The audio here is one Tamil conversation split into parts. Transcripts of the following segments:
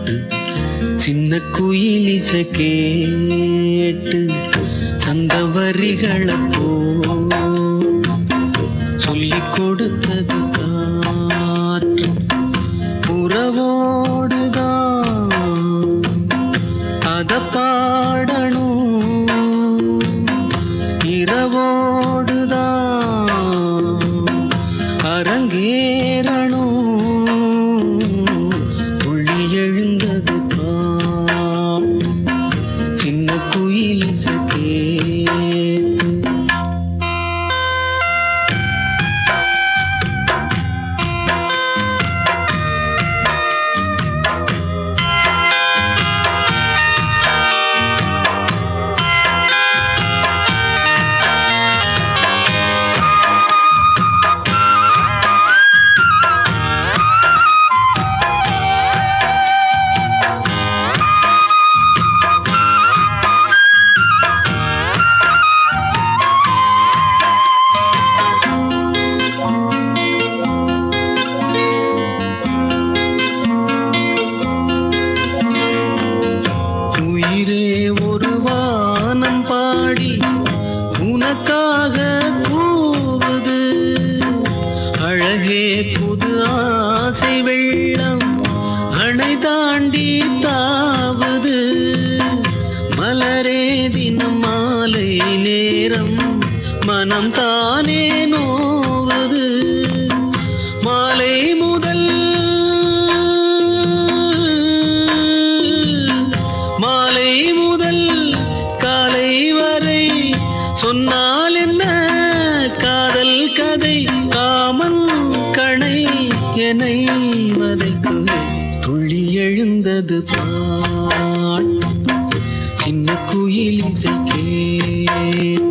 போட்டு சின்ன குயிலிசை கேட்டு சந்த வரிகளை போ சொல்லிக் கொடுத்தது காற்று உறவோடுதான் அத பாடணும் இரவோடுதான் அரங்கேறணும் புள்ளி எழுந்தது பாட்டு சின்ன குயில் கேட்டு உயிரே ஒரு வானம் பாடி உனக்காக கூவுது அழகே புது ஆசை வெள்ளம் அணை தாண்டி தாவுது மலரே தினம் மாலை நேரம் மனம் தானே நோவுது மாலை முதல் மாலை முதல் காலை வரை சொன்னால் என்ன காதல் கதை காமன் கணை என்னை வதைக்கு துள்ளி எழுந்தது பாட்டு சின்ன குயில் இசை கேட்டு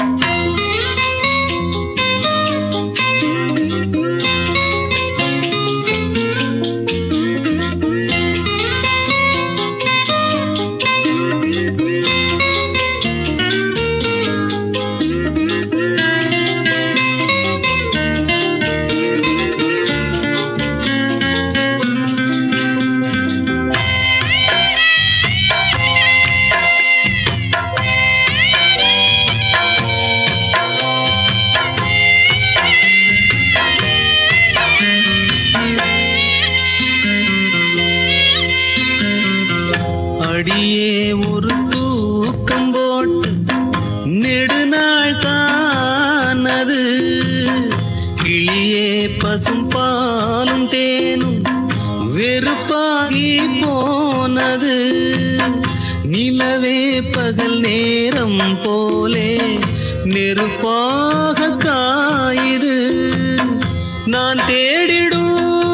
அடியே ஒரு தூக்கம் போட்டு நெடுநாள் தானது கிளியே பசும் பாலும் தேனும் வெறுப்பாகி போனது நிலவே பகல் நேரம் போலே நெருப்பாக காயுது நான் தேடிடும்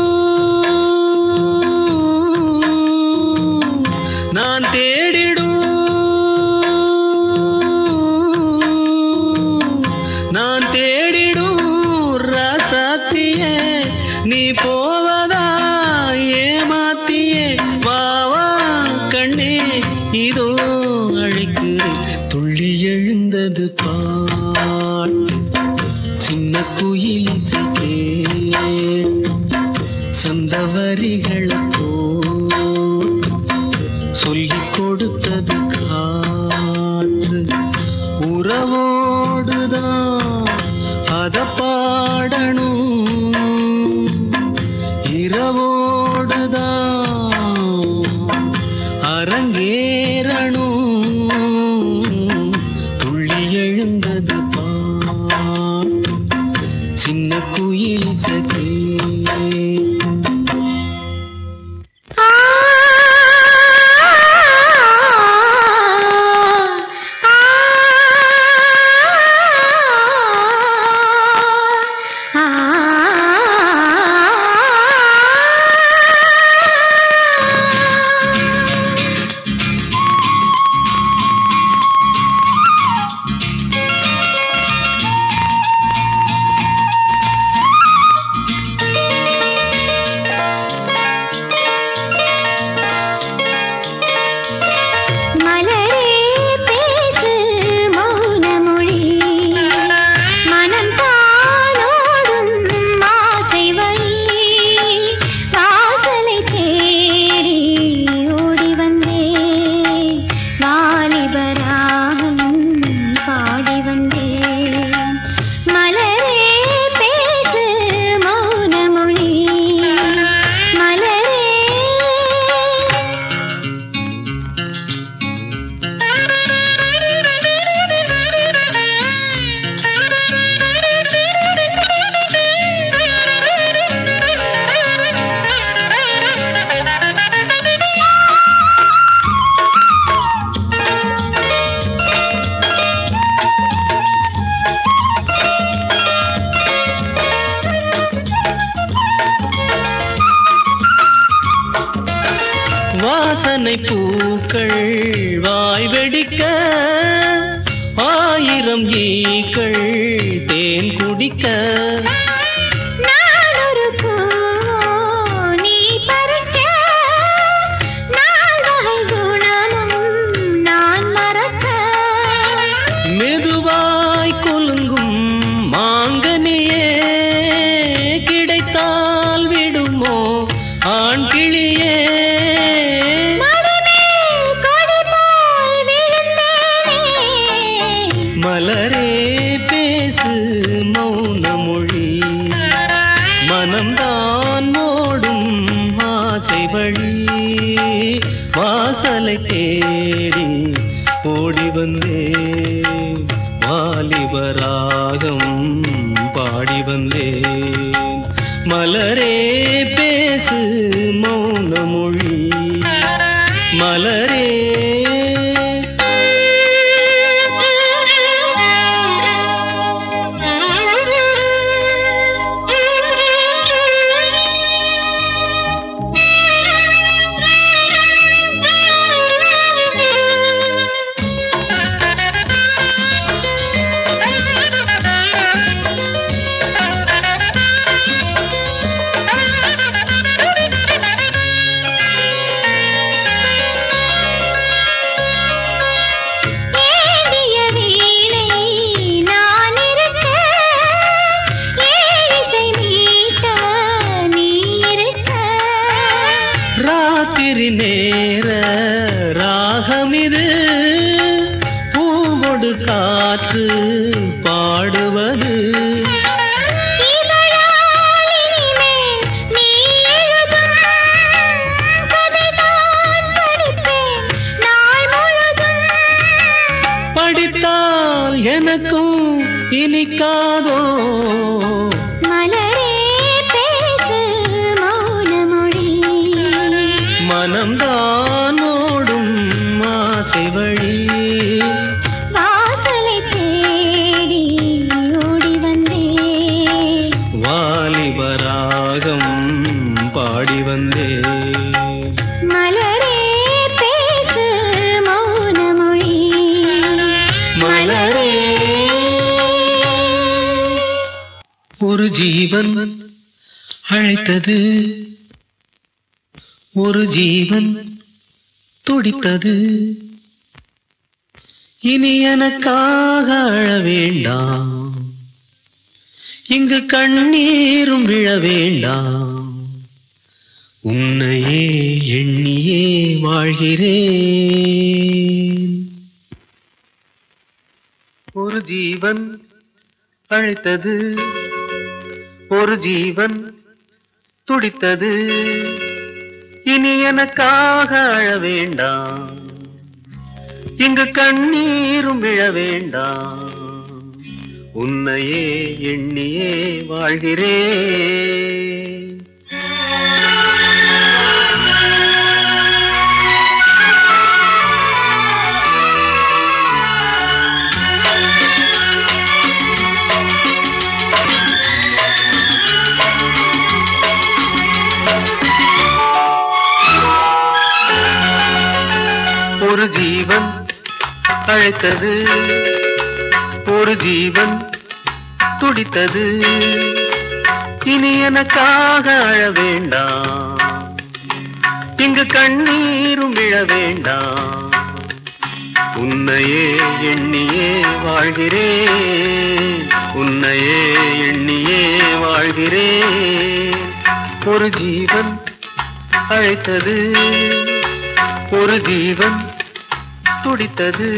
நான் தேடிடும் நான் தேடிடும் ராசாத்தியே நீ போவதா ஏமாத்தியே வா வா கண்ணே இதோ அழைக்கிறேன் துள்ளி எழுந்தது பாட்டு சின்ன குயில் இசை கேட்டு சந்த வரிகளை போட்டு சொல்லிக் கொடுத்தது காற்று உறவோடுதான் அத பாடணும் இரவோடுதான் அரங்கேறணும் துள்ளி எழுந்தது பாட்டு சின்ன குயில் சகே ஆ வாசனை பூக்கள் வாய் வெடிக்க ஆயிரம் ஈக்கள் தேன் குடிக்க நான் ஒரு பூவோ, நீ பறிக்க. நால்வகை குணமும் நான் மறக்க. மெதுவாய் கொலுங்கும் மாங்கனியே கிடைத்தால் விடுமோ ஆண் கிளியே மடிமேல் கொடி போய் விழுந்தேனே. மலரே பேசு மௌன மொழி மனம்தான் ஓடும் ஆசை வழி வாசலை தேடி ஓடி வந்தேன் வாலிபராகம் பாடி வந்தேன் மலரே பேசு மௌன மொழி மலரே ஏந்திய வீணை நான் இருக்க, ஏழிசை மீட்ட நீ இருக்க. ராத்திரி நேர ராகமிது பூவொடு காற்று பாடுவது இதழால் இனிமேல் நீ எழுதும் கதைதான் படிப்பேன் நாள் முழுதும். படித்தால் எனக்கும் இனிக்காதோ மலரே பேசு மௌன மொழி மனம்தான் ஓடும் ஆசை வழி வாசலை தேடி ஓடி வந்தேன் வாலிபராகம் பாடி வந்தேன் மலரே பேசு மௌன மொழி மலரே ஒரு ஜீவன் அழைத்தது ஒரு ஜீவன் துடித்தது இனி எனக்காக அழ வேண்டாம் இங்கு கண்ணீரும் விழ வேண்டாம் உன்னையே எண்ணியே வாழ்கிறேன் ஒரு ஜீவன் அழைத்தது ஒரு ஜீவன் துடித்தது இனி எனக்காக அழ வேண்டாம் இங்கு கண்ணீரும் விழ வேண்டாம் உன்னையே எண்ணியே வாழ்கிறேன் ஒரு ஜீவன் அழைத்தது ஒரு ஜீவன் துடித்தது இனி எனக்காக அழ வேண்டாம் இங்கு கண்ணீரும் விழ வேண்டாம் உன்னையே எண்ணியே வாழ்கிறேன் உன்னையே எண்ணியே வாழ்கிறேன் ஒரு ஜீவன் அழைத்தது ஒரு ஜீவன் துடித்தது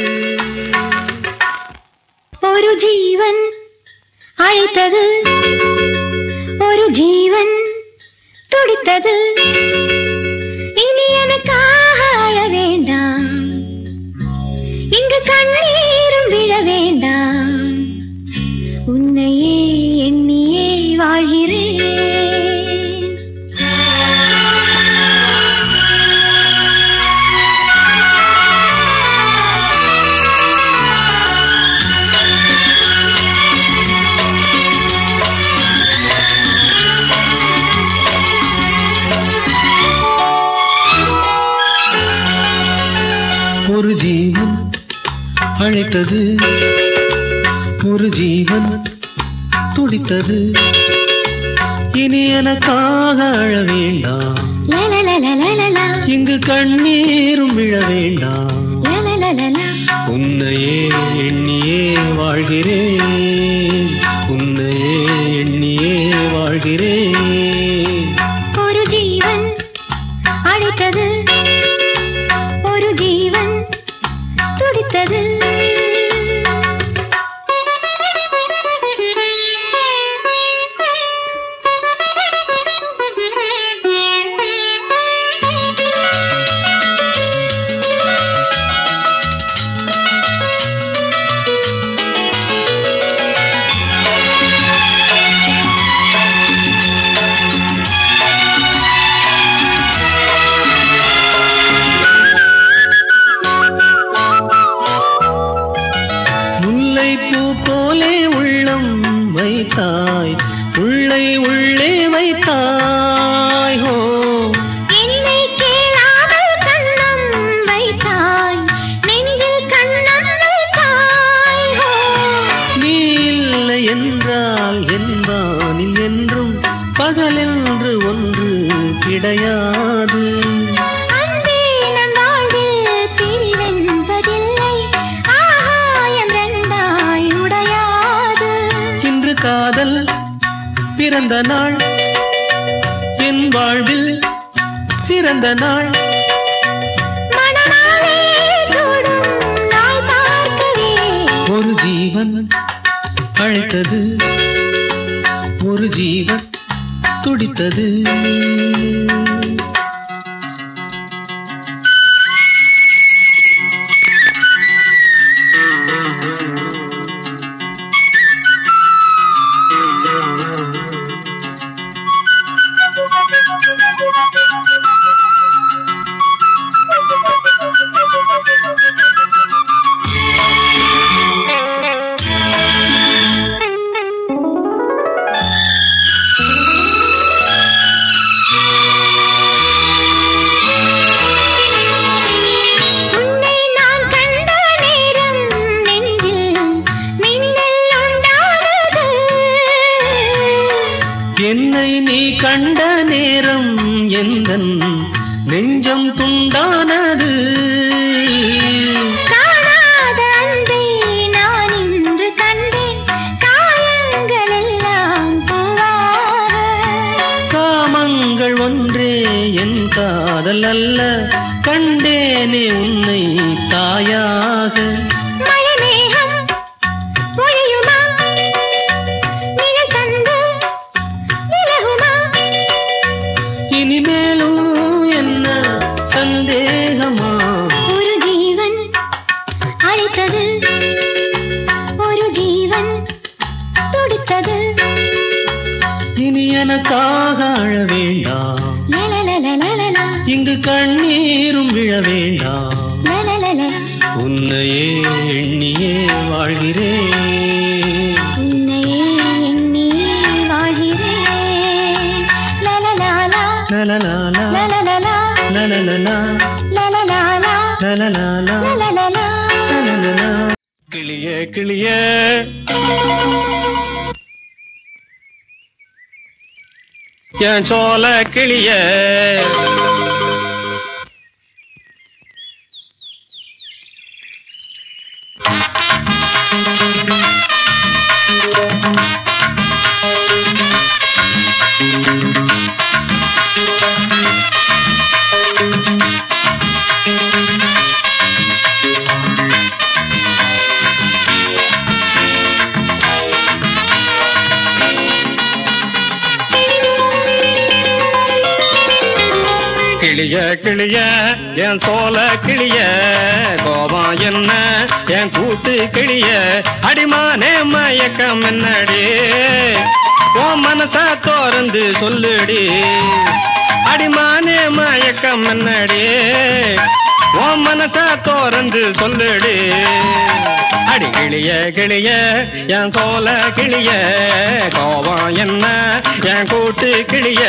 ஒரு ஜீவன் அழைத்தது ஒரு ஜீவன் துடித்தது இனி எனக்காக அழ வேண்டாம் இங்கு கண்ணீரும் விழ வேண்டாம் உன்னையே எண்ணியே வாழ்கிறேன் அழைத்தது ஒரு ஜீவன் துடித்தது இனி எனக்காக அழ வேண்டாம் லலலலலலலா, இங்கு கண்ணீரும் விழ வேண்டாம் லலலலலா. உன்னையே எண்ணியே வாழ்கிறேன் உன்னையே எண்ணியே வாழ்கிறேன் ஒரு ஜீவன் அழைத்தது ஒரு ஜீவன் துடித்தது முல்லை பூ போலே உள்ளம் வைத்தாய் உள்ளை உள்ளே வைத்தாய் ஹோ என்னை கேளாமல் கண்ணம் வைத்தாய் நெஞ்சில் கண்ணம் வைத்தாய் ஓ. நீ இல்லை என்றால் என்பானில் என்றும் பகலென்று ஒன்று கிடையாது அன்பே நம் வாழ்வில் பிரிவென்பதில்லை ஆகாயம் ரெண்டாய் உடையாது இன்று காதல் பிறந்த நாள் என் வாழ்வில் சிறந்த நாள் மணநாளே சூடும் நாள் பார்க்கவே ஒரு ஜீவன் அழைத்தது ஒரு ஜீவன் துடித்தது உன்னை நான் கண்ட நேரம் நெஞ்சில் மின்னல் உண்டானது என்னை நீ கண்ட நேரம் எந்தன் நெஞ்சம் துண்டானது காணாத அன்பை நான் இன்று கண்டேன் காயங்கள் எல்லாம் பூவாக காமங்கள் ஒன்றே என் காதல் அல்ல கண்டேனே உன்னை தாயாக மழை மேகம் பொழியுமா நிழல் தந்து விலகுமா இனிமேலும் என்ன சந்தேகமா ஒரு ஜீவன் அழைத்தது ஒரு ஜீவன் துடித்தது இனி எனக்காக அழ வேண்டாம் லலலலலலலா, இங்கு கண்ணீரும் விழ வேண்டாம் லலலலலா. உன்னையே எண்ணியே வாழ்கிறேன் உன்னையே எண்ணி வாழ்கிறேன் லலலாலா, லலலாலா லலலலா, லலலலா லலலாலா, லலலாலா லலலலா. லலலலா. கிளியே கிளியே என் சோல கிளியே கிளிய கிளிய என் சோல கிளிய கோபம் என்ன என் கூட்டு கிளிய அடிமானே மயக்கம் என்னடி உன் மனச தோறந்து சொல்லுடி அடிமானே மயக்கம் என்னடி உன் மனச தோறந்து சொல்லுடி அடி கிளிய கிளிய என் சோல கிளிய கோபம் என்ன என் கூட்டு கிளிய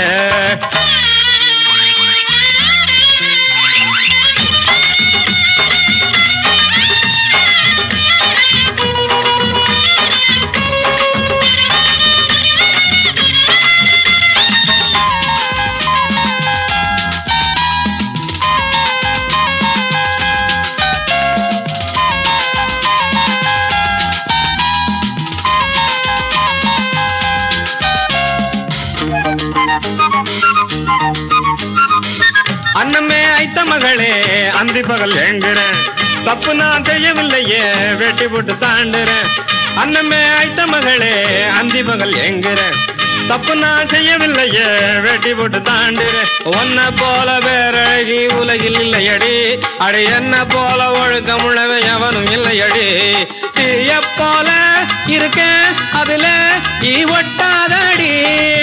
அன்னமே ஐத்த மகளே அந்தி பகல் எங்குறேன் தப்பு நான் செய்யவில்லையே வெட்டி போட்டு தாண்டுறேன் அன்னமே ஐத்த மகளே அந்தி பகல் எங்குறேன் தப்பு நான் செய்யவில்லையே வெட்டி போட்டு தாண்டுறேன் உன்னை போல வேறழகி உலகில் இல்லையடி அடி என்ன போல ஒழுக்கமுள்ளவ எவனும் இல்லையடி தீய போல இருக்கேன் அதுல ஈ ஒட்டாதடி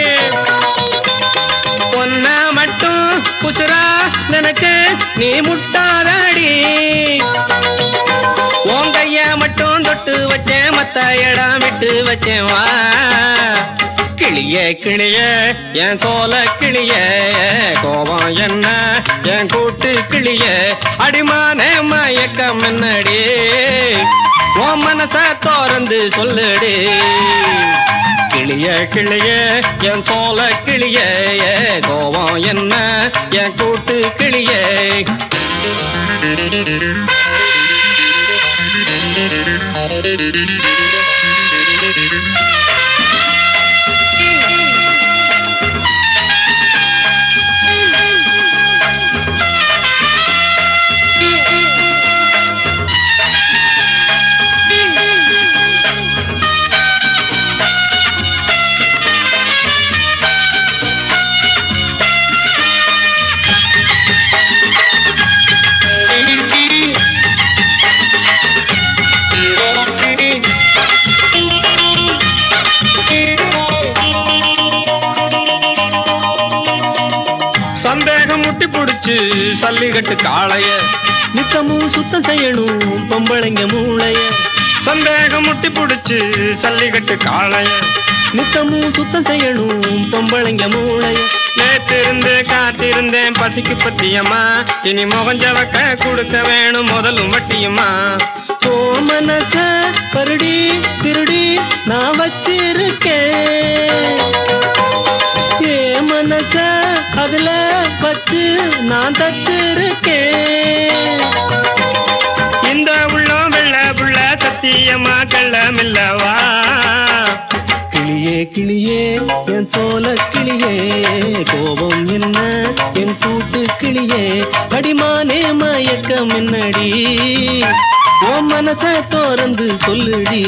பொன்ன மட்டும் குசுரா நினைச்சு நீ முட்டாதடி உன் கைய மட்டும் தொட்டு வச்சேன் மத்த இடம் விட்டு வச்சேன் வா கிளியே கிளியே என் சோல கிளியே கோபம் என்ன என் கூட்டு கிளியே அடிமானே மயக்கம் என்னடி உன் மனச திறந்து சொல்லுடி கிளிய கிளிய என் சோல கிளிய கோவம் என்ன என் கூட்டு கிளிய சந்தேகம் முட்டி புடிச்சு சல்லிகட்டு காளைய நித்தமும் சுத்தம் செய்யணும் பொம்பளைங்க மூளைய சந்தேகம் முட்டி புடிச்சு சல்லிகட்டு காளைய நித்தமும் சுத்தம் செய்யணும் பொம்பளைங்க மூளைய நேத்திருந்து காத்திருந்தேன் பசிக்கு பத்தியம்மா இனி முகஞ்சவக்க கொடுக்க வேணும் முதலும் வட்டியம்மா ஓ மனச கருடி திருடி நான் வச்சிருக்கேன் ஏ மனச அதுல வச்சு நான் தச்சிருக்கேன் இந்த உள்ளம் வெள்ள புள்ள சத்தியமா கள்ளமில்லவா கிளியே கிளியே என் சோல கிளியே கோபம் என்ன என் கூட்டு கிளியே அடிமானே மயக்கம் என்னடி உன் மனச திறந்து சொல்லுடி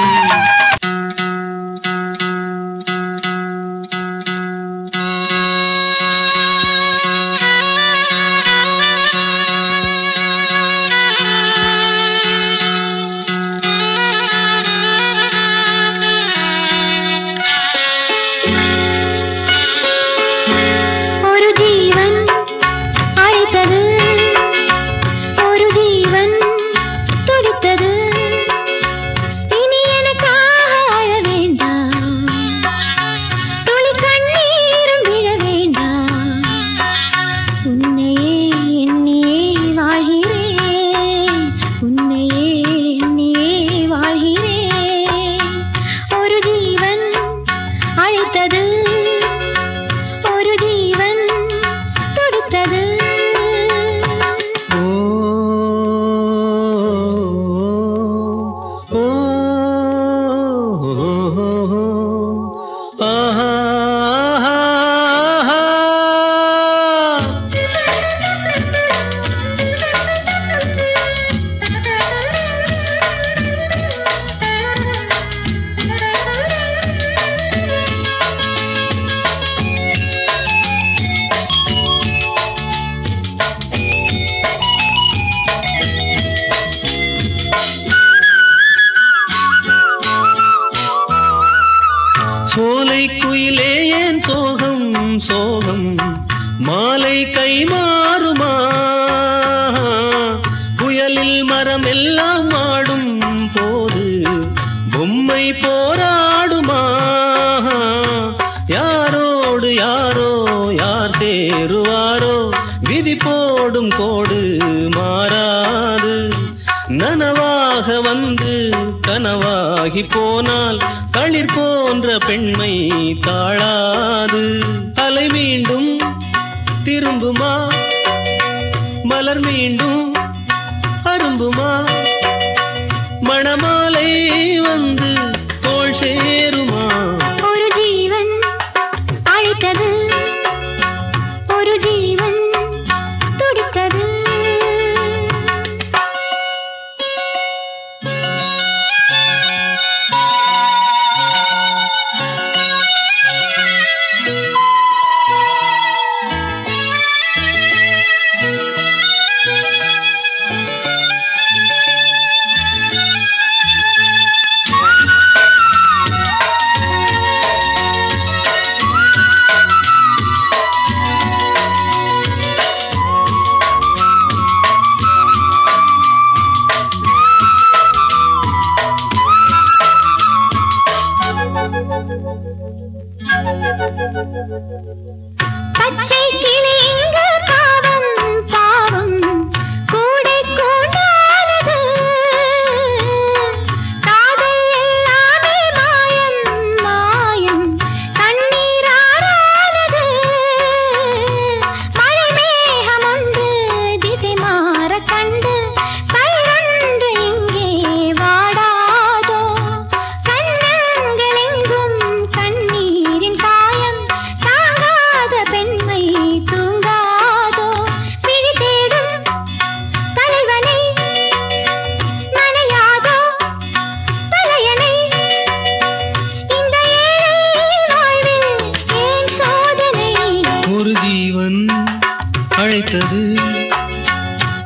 ஒரு ஜீவன் அழைத்தது ஒரு ஜீவன் துடித்தது இனி எனக்காக அழ வேண்டாம் துளி கண்ணீரும் விழ வேண்டாம் உன்னையே எண்ணியே வாழ்கிறேன் உன்னையே எண்ணியே வாழ்கிறேன் ஒரு ஜீவன் அழைத்தது ஒரு ஜீவன் துடித்தது ஓ ஓ ஆஹா சோலை குயிலே ஏன் சோகம் சோகம் மாலை கை மாறுமா புயலில் மரம் எல்லாம் ஆடும் போது பொம்மை போராடுமா யாரோடு யாரோ யார் சேருவாரோ விதி போடும் கோடு மாறாது நனவாக வந்து கனவாகி போனால் களிர் போன்ற பெண்மை தாழாது அலை மீண்டும் திரும்புமா மலர் மீண்டும் அரும்புமா மணமாலை வந்து தோள் சேருமா ஒரு ஜீவன் அழைத்தது ஒரு ஜீவன்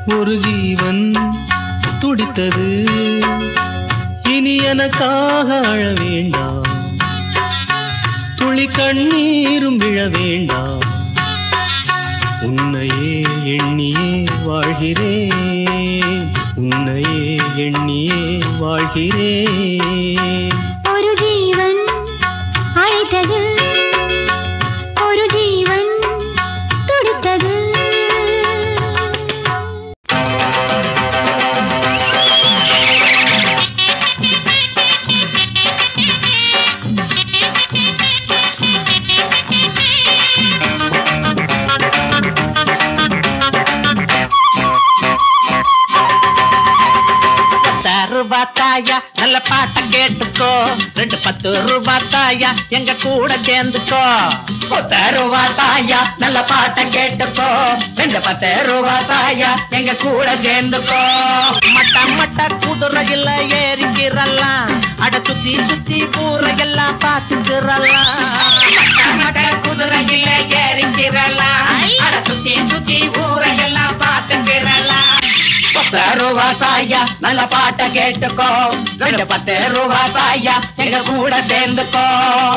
ஒரு ஜீவன் துடித்தது இனி எனக்காக அழ வேண்டாம் துளி கண்ணீரும் விழ வேண்டாம் உன்னையே எண்ணியே வாழ்கிறேன் உன்னையே எண்ணியே வாழ்கிறேன் ஒரு ஜீவன் அழைத்தது ஒரு ஜீவன் துடித்தது பத்தாயிரம் ரூபாய் தாயா நல்ல பாட்டை கேட்டுக்கோ ரெண்டு பத்து ரூபாய் தாயா எங்க கூட சேர்ந்துக்கோ பத்தாயிரம் ரூபாய் தாயா நல்ல பாட்டை கேட்டுக்கோ ரெண்டு பத்து ரூபாய் தாயா எங்க கூட சேர்ந்துக்கோ மட்ட மட்ட குதிரையில ஏறிக்கிறலாம் அட சுத்தி சுத்தி பூரையெல்லாம் பார்த்துக்கிறலாம் மட்ட மட்ட குதிரையில ஏறிக்கிறலாம் அட சுத்தி சுத்தி ஊரையெல்லாம் பார்த்துக்கிறலாம் பத்து ரூபா தாயா நல்ல பாட்டை கேட்டுக்கோ ரெண்டு பத்து ரூபா தாயா எங்க கூட சேர்ந்துக்கோ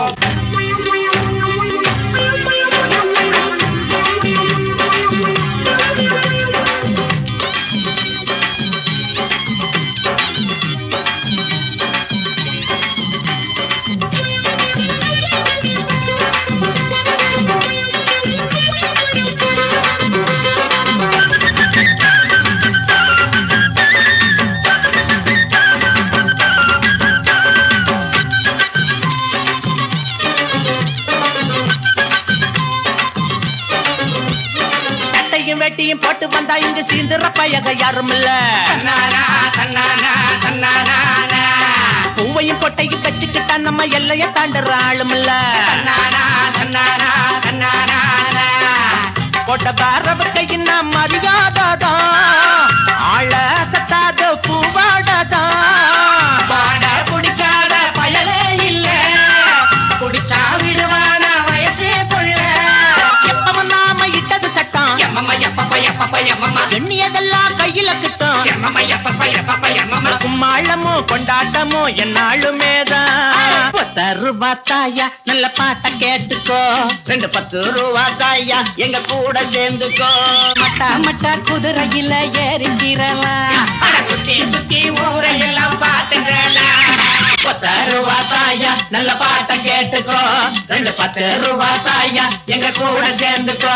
சட்டையும் வெட்டியும் போட்டு வந்தா இங்க சீந்துற பயக யாரும் இல்ல பூவையும் பொட்டையும் கச்சுக்கிட்டா நம்ம எல்லைய தாண்டுற ஆளும் இல்ல போட்ட பாரவுக்கு இன்னும் மரியாதைதான் ஆள சத்தாத பூவாடதான் பாட குடிக்காத பயலே இல்ல குடிச்சா விடுவான வயசே கொள்ள எப்பவும் நாம இட்டது சட்டம் எண்ணியதெல்லாம் கையில கிட்டும் கும்மாளமோ கொண்டாட்டமோ என்னாலுமே தான் பத்து ரூபா தாயா நல்ல பாட்டை கேட்டுக்கோ ரெண்டு பத்து ரூபா தாயா எங்க கூட சேர்ந்துக்கோ மட்டா மட்டா குதிரையில ஏறிக்கிறலாம் சுத்தி சுத்தி ஊரையெல்லாம் பாத்துக்கலாம் பத்து ரூபா தாயா நல்ல பாட்டை கேட்டுக்கோ ரெண்டு பத்து ரூபா தாயா எங்க கூட சேர்ந்துக்கோ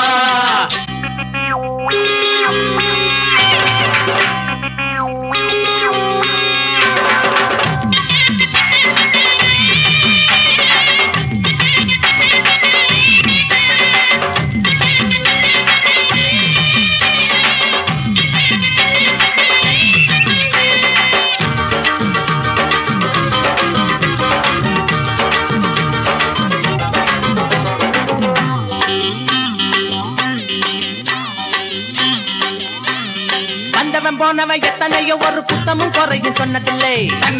வந்தவன் போனவன் எத்தனையோ ஒரு குத்தமும் குறையும் சொன்னதில்லை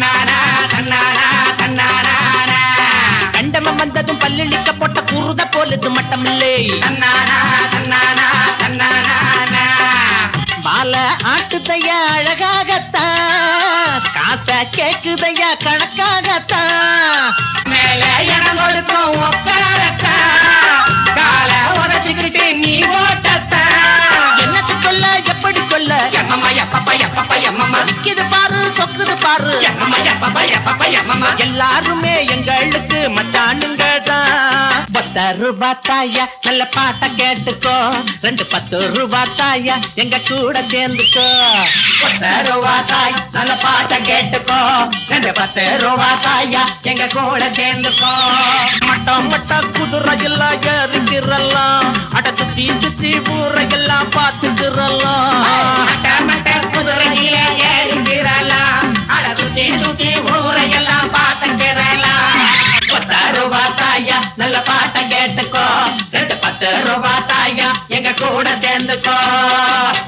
கண்டவன் வந்ததும் பல்லிழிக்க போட்ட குருத போலுது மட்டமில்லை பால ஆட்டுதையா அழகாகத்தான் காச கேக்குதையா கணக்காகத்தான் மேல இடம் கொடுக்கும் உட்காரத்தான் கால உதச்சுக்கிட்டு நீ ஓட்டத்தான் என்னத்து சொல்ல எப்படி சொல்ல நிக்குது பாரு சொக்குது பாரு எல்லாருமே எங்களுக்கு மச்சானுங்க தான் பத்து ரூபா தாயா நல்ல பாட்டை கேட்டுக்கோ ரெண்டு பத்து ரூபா தாயா எங்க கூட சேர்ந்துக்கோ பத்து ரூபா தாய் நல்ல பாட்டை கேட்டுக்கோ ரெண்டு பத்து ரூபா தாயா எங்க கூட சேர்ந்துக்கோ மட்டம் மட்ட குதிரையில் ஏறிக்கிறலாம் அட சுத்தி சுத்தி ஊரையெல்லாம் பார்த்துக்கிறலாம் மட்ட மட்ட குதிரையில ஏறிக்கிறலாம் அட சுத்தி சுத்தி